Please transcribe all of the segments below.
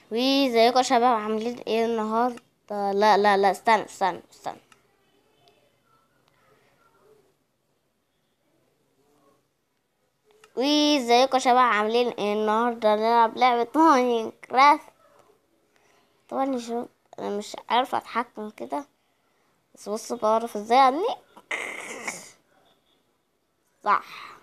وازيكم يا شباب عاملين ايه النهارده لا لا لا استنى استنى استنى وازيكم يا شباب عاملين ايه النهارده نلعب لعبة ماينكرافت طبعا يا شباب انا مش عارفه اتحكم كده بس بصوا بعرف ازاي عني صح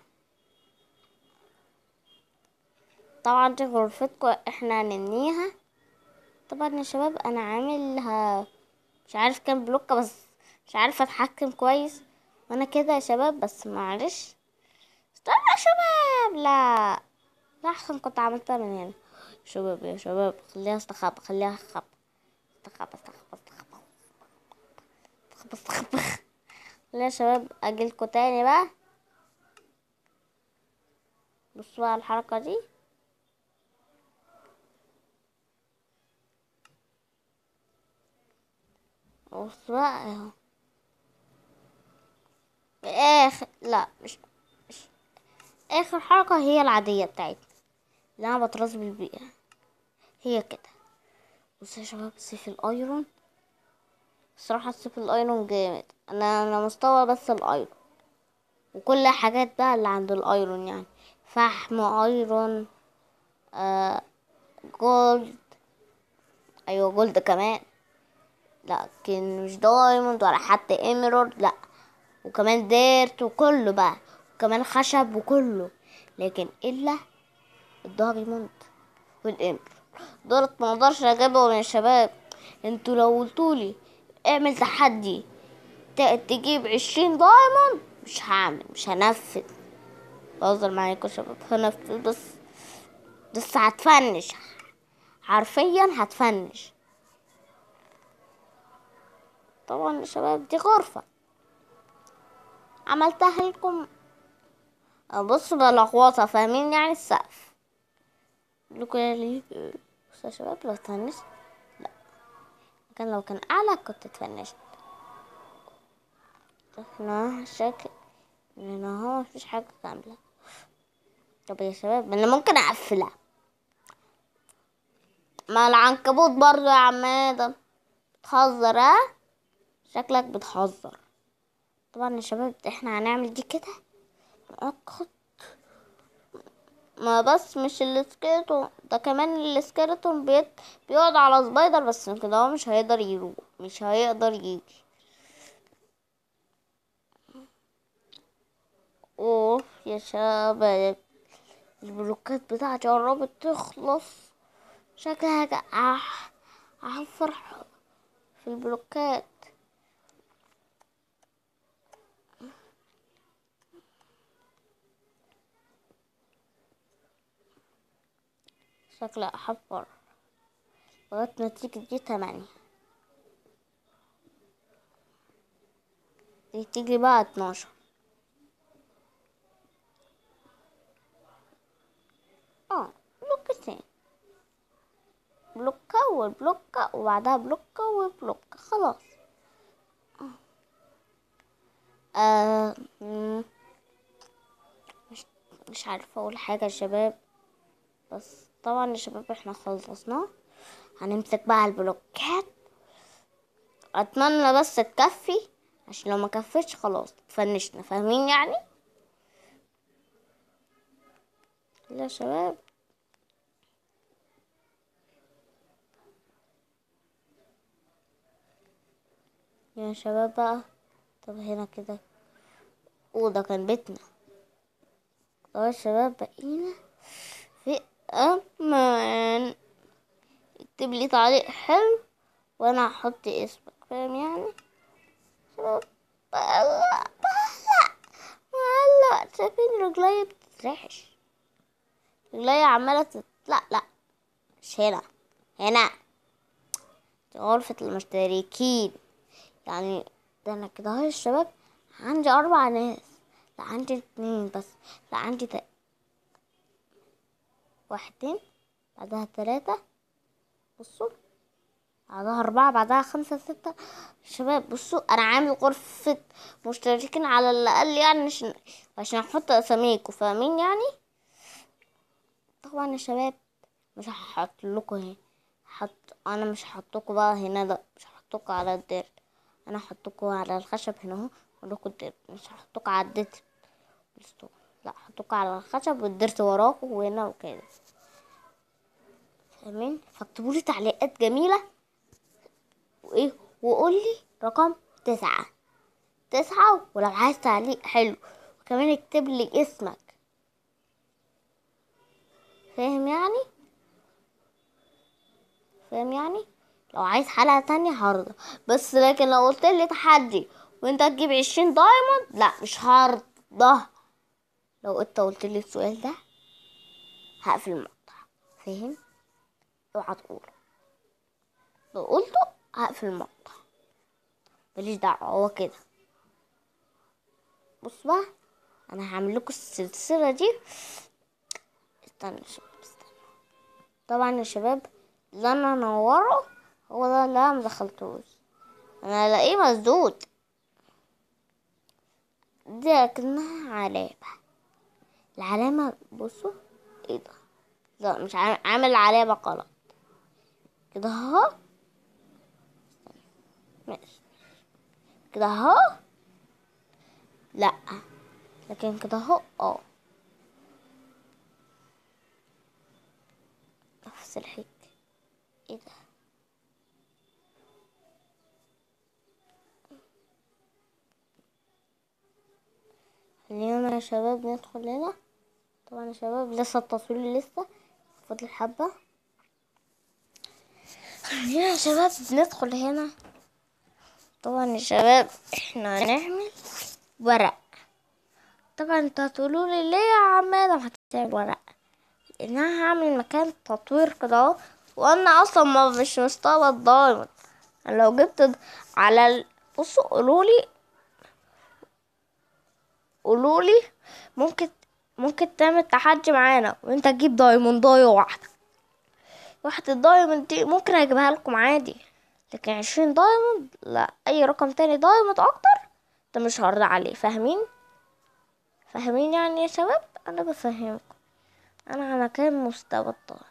طبعا دي غرفتكم احنا هننيها طبعا يا شباب انا عاملها مش عارف كام بلوكة بس مش عارفة اتحكم كويس وانا كده يا شباب بس معلش استنى يا شباب لا لا احسن كنت عملتها من هنا شباب يا شباب خليها استخبى خليها استخبى استخبى استخبى استخبى استخبى استخبى خليها يا شباب اجيلكوا تاني بقى بصوا بقى الحركة دي بص بقى اهو اخر لا مش مش اخر حركة هي العادية بتاعتنا اللي انا بترز بالبيئة هي كده بص يا شباب سيف الايرون الصراحة سيف الايرون جامد انا انا مستوى بس الايرون وكل حاجات بقى اللي عند الايرون يعني فحم ايرون آه جولد ايوه جولد كمان لكن مش دايموند ولا حتى ايميرالد لا وكمان ديرت وكله بقى وكمان خشب وكله لكن الا الدايموند والايميرالد دولت ما اقدرش اجيبهم يا شباب انتوا لو قلتولي اعمل تحدي ت- تجيب عشرين دايموند مش هعمل مش هنفذ بهزر معاكم يا شباب هنفذ بس بس هتفنش حرفيا هتفنش طبعا يا شباب دي غرفة عملتها لكم بص بلغوطة فاهمين يعني السقف لكم ليه بص يا شباب لو تفنشت لا كان لو كان أعلى كنت اتفنشت هنا شكل هنا هو مفيش حاجة كاملة طب يا شباب انا ممكن اقفلها ما العنكبوت برضو يا عم ادم بتهزر ها شكلك بتهزر طبعا يا شباب احنا هنعمل دي كده مؤقت ما بس مش السكيلتون ده كمان السكيلتون بيت بيقعد على سبايدر بس كده هو مش هيقدر يروح مش هيقدر يجي اوف يا شباب البلوكات بتاعتي قربت تخلص شكلها هج- هح- هحفر في البلوكات شكلها أحفر لغاية ما تيجي دي تمانية دي تيجي بقى اتناشر اه بلوكتين بلوكة والبلوكة وبعدها بلوكة وبلوكة خلاص آه مم. مش مش عارفة أقول حاجة يا شباب بس طبعا يا شباب احنا خلصنا هنمسك بقى البلوكات أتمنى بس تكفي عشان لو ما كفتش خلاص فنشنا فاهمين يعني لا يا شباب يا شباب بقى طب هنا كده وده كان بيتنا طب يا شباب بقينا في امان اكتب لي تعليق حلو وانا هحط اسمك فاهم يعني شباب بقلق بقلق بقلق شايفين رجلي بتترعش رجلي عمالة تت... لا لا مش هنا هنا دي غرفة المشتركين يعني ده انا كده اهو يا شباب عندي اربع ناس لا عندي اتنين بس لا عندي تا... واحدين بعدها تلاتة بصوا بعدها أربعة بعدها خمسة ستة شباب بصوا أنا عامل غرفة مشتركين على الأقل يعني عشان عشان أحط أساميكوا فاهمين يعني طبعا يا شباب مش هحط لكم هنا حط انا مش هحطكوا بقى هنا لا مش هحطكوا على الدير انا هحطكوا على الخشب هنا اهو ولكوا الدير مش هحطكوا على الدير الاسطول. لا هحطكوا على الخشب والديرت وراكوا وهنا وكده فاهمين فاكتبولي تعليقات جميلة وايه وقولي رقم تسعة تسعة ولو عايز تعليق حلو وكمان اكتب لي اسمك فاهم يعني فاهم يعني لو عايز حلقة تانية هرضى بس لكن لو قلت لي تحدي وانت تجيب عشرين دايموند لا مش هرضى لو انت قلت لي السؤال ده هقفل المقطع فاهم اوعى تقول لو قلته هقفل المقطع ماليش دعوة هو كده بص بقى انا هعمل لكم السلسلة دي استنى يا شباب استنى طبعا يا شباب اللي انا انوره هو ده اللي انا مدخلتوش انا الاقيه مسدود دي اكنها علامة العلامة بصوا ايه ده لا مش عامل عامل علامة غلط كده اهو ماشي كده اهو لا لكن كده اهو اه نفس الحك ايه ده خلينا يا شباب ندخل هنا طبعا يا شباب لسه التصوير لسه فاضل حبة خلينا يا شباب ندخل هنا طبعا يا شباب احنا هنعمل ورق طبعا انتوا هتقولوا لي ليه يا عم ادم هتعمل ورق لان انا هعمل مكان تطوير كده اهو وانا اصلا ما مش مستوعب دايموند انا لو جبت د- على ال... بصوا قولوا لي قولوا لي ممكن ممكن تعمل تحدي معانا وانت تجيب دايموندايه واحده واحدة دايموند دي ممكن اجيبها لكم عادي لكن عشرين دايموند لا اي رقم تاني دايموند اكتر ده مش هرضى عليه فاهمين فاهمين يعني يا شباب انا بفهمكم انا على كام مستوى الدايموند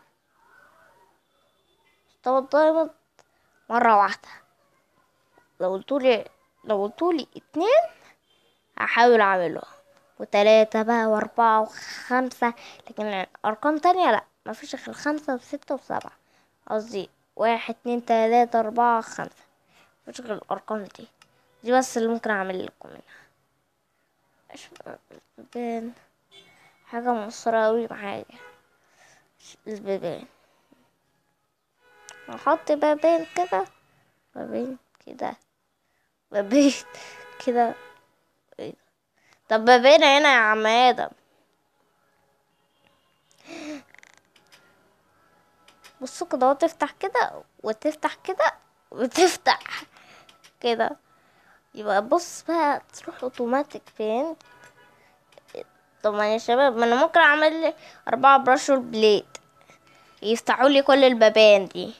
مستوى الدايموند مرة واحدة لو قلتولي لو قلتولي اتنين هحاول اعمله وتلاتة بقى واربعة وخمسة لكن ارقام تانية لا مفيش غير خمسة وستة وسبعة قصدي واحد اتنين تلاتة اربعة خمسة مفيش غير الارقام دي دي بس اللي ممكن اعمل لكم منها ايش البيبان حاجة مؤثرة اوي معايا البيبان احط بابين كده بابين كده بابين كده ايه ده؟ طب بابين هنا يا عم ادم بصوا كده اهو تفتح كده وتفتح كده وتفتح كده يبقى بص بقى تروح اوتوماتيك فين طبعا يا شباب ما انا ممكن اعمل لي اربعة برش بليد يفتحوا لي كل البابان دي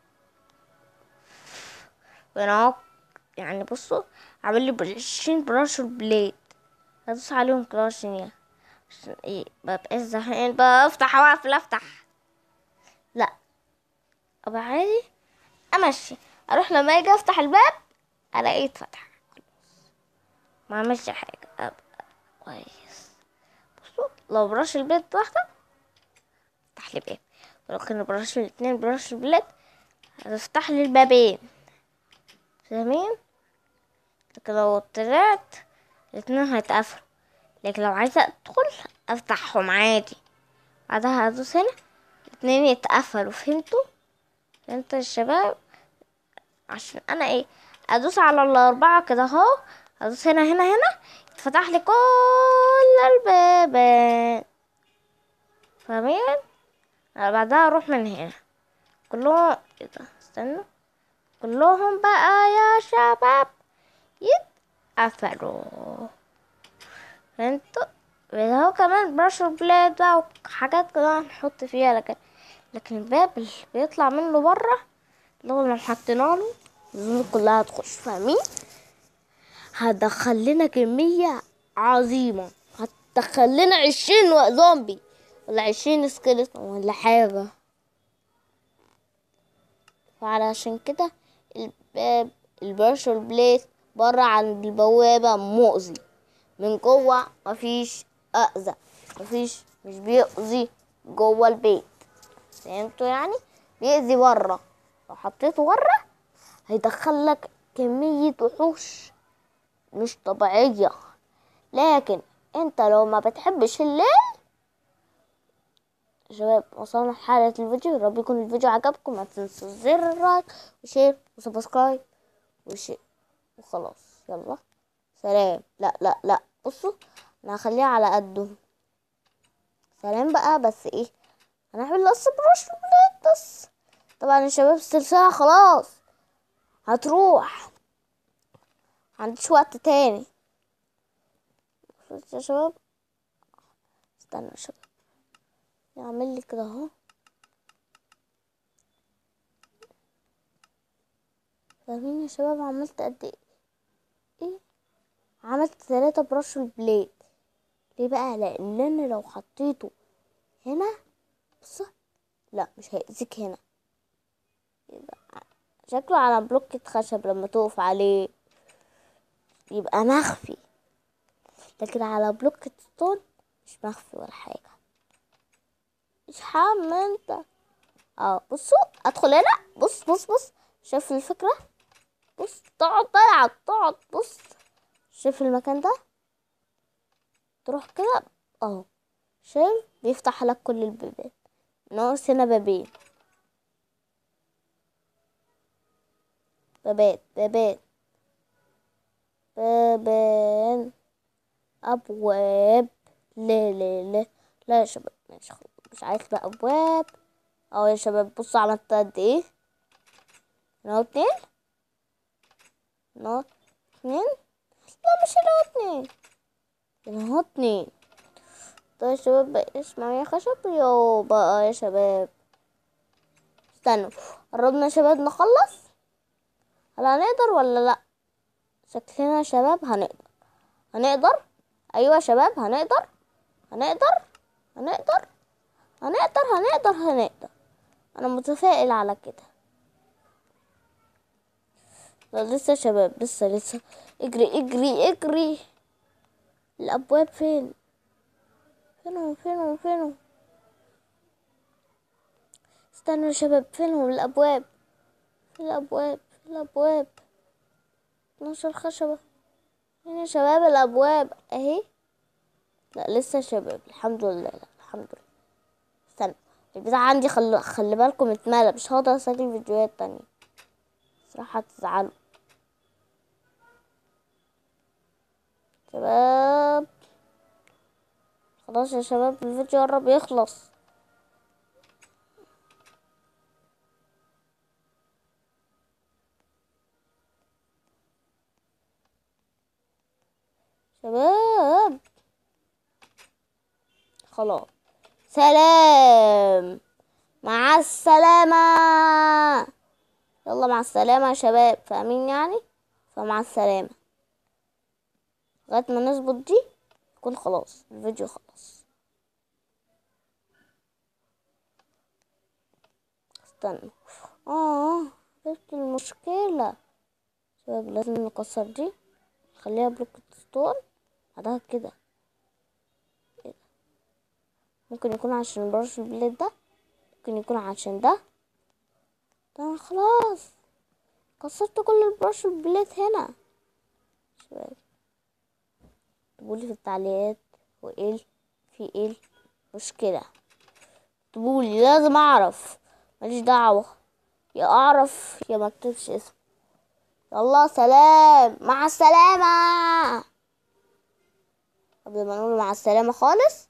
وانا اهو يعني بصوا اعمل لي بعشرين برش بليد هدوس عليهم كده عشان ايه عشان ايه ببقى زهقان بقى افتح واقفل افتح لا ابقى عادي امشي اروح لما اجي افتح الباب الاقيه اتفتح ما عملش حاجه ابقى كويس بصوا لو برش البيت واحده افتح لي باب ولو كان برش الاتنين برش البلاد هتفتح لي البابين فاهمين لكن لو طلعت الاتنين هيتقفلوا لكن لو عايزة ادخل افتحهم عادي بعدها ادوس هنا الاتنين يتقفلوا فهمتوا فهمتوا يا شباب عشان انا ايه ادوس على الاربعة كده اهو ادوس هنا هنا هنا يتفتح لي كل البابان فاهمين أنا بعدها اروح من هنا كلهم ايه ده استنوا كلهم بقى يا شباب يتقفلوا فهمتوا هو كمان برش بلاد بقى وحاجات كده هنحط فيها لكن لكن الباب اللي بيطلع منه بره اللي هو لما حطينا له الزومبي كلها هتخش فاهمين هتدخل لنا كمية عظيمة هتدخل لنا عشرين زومبي ولا عشرين سكيلتون ولا حاجة فعلشان كده الباب البرشل بليت بره عند البوابة مؤذي من جوه مفيش أذى مفيش مش بيأذي جوه البيت فهمتوا يعني بيأذي بره لو حطيته بره هيدخلك كمية وحوش مش طبيعية لكن انت لو ما بتحبش الليل شباب وصلنا لحالة الفيديو يا رب يكون الفيديو عجبكم ما تنسوا زر اللايك وشير وسبسكرايب وشير وخلاص يلا سلام لا لا لا بصوا انا هخليها على قده سلام بقى بس ايه هنعمل قص بروش البلاد بس طبعا يا شباب السلسلة خلاص هتروح عنديش وقت تاني بصوا يا شباب استنى يا شباب نعمل لي كده اهو فاهمين يا شباب عملت قد ايه ايه عملت ثلاثة برش البليد ليه بقى لان انا لو حطيته هنا بص لا مش هيأذيك هنا يبقى شكله على بلوكة خشب لما تقف عليه يبقى مخفي لكن على بلوكة ستون مش مخفي ولا حاجة مش حام انت اه بصوا ادخل هنا بص بص بص شايف الفكرة بص تقعد تلعب تقعد بص شايف المكان ده تروح كده اهو شايف بيفتح لك كل البيبان ناقص هنا بابين بابات بابات بابان ابواب لا لا لا لا يا شباب مش مش عايز بقى ابواب اهو يا شباب بصوا عملت قد ايه هنا اهو اتنين هنا اهو اتنين لا مش هنا اهو اتنين هنا اهو اتنين طيب يا شباب بقى اسمعوا يا خشب يو بقى يا شباب استنوا قربنا يا شباب نخلص هل هنقدر ولا لا شكلنا يا شباب هنقدر هنقدر ايوه يا شباب هنقدر هنقدر هنقدر هنقدر هنقدر هنقدر انا متفائل على كده لا لسه يا شباب لسه لسه اجري اجري اجري الابواب فين فينهم فينهم فينهم استنوا يا شباب فينهم الابواب في الابواب في الابواب 12 خشبة فين يا شباب الابواب اهي لا لسه يا شباب الحمد لله لا الحمد لله استنى البتاع عندي خلي خلي بالكم اتملى مش هقدر اسجل فيديوهات تانية صراحة تزعلوا شباب خلاص يا شباب الفيديو قرب يخلص شباب خلاص سلام مع السلامة يلا مع السلامة يا شباب فاهمين يعني فمع السلامة لغاية ما نظبط دي يكون خلاص الفيديو خلاص استنى اه عرفت المشكلة شباب لازم نكسر دي نخليها بلوك ستون بعدها كده إيه ده؟ ممكن يكون عشان برش البلاد ده ممكن يكون عشان ده ده أنا خلاص كسرت كل البرش البلاد هنا شباب اكتبولي في التعليقات وايه في ايه مشكلة اكتبولي لازم اعرف ماليش دعوة يا اعرف يا مكتبش اسم يلا سلام مع السلامة قبل ما نقول مع السلامة خالص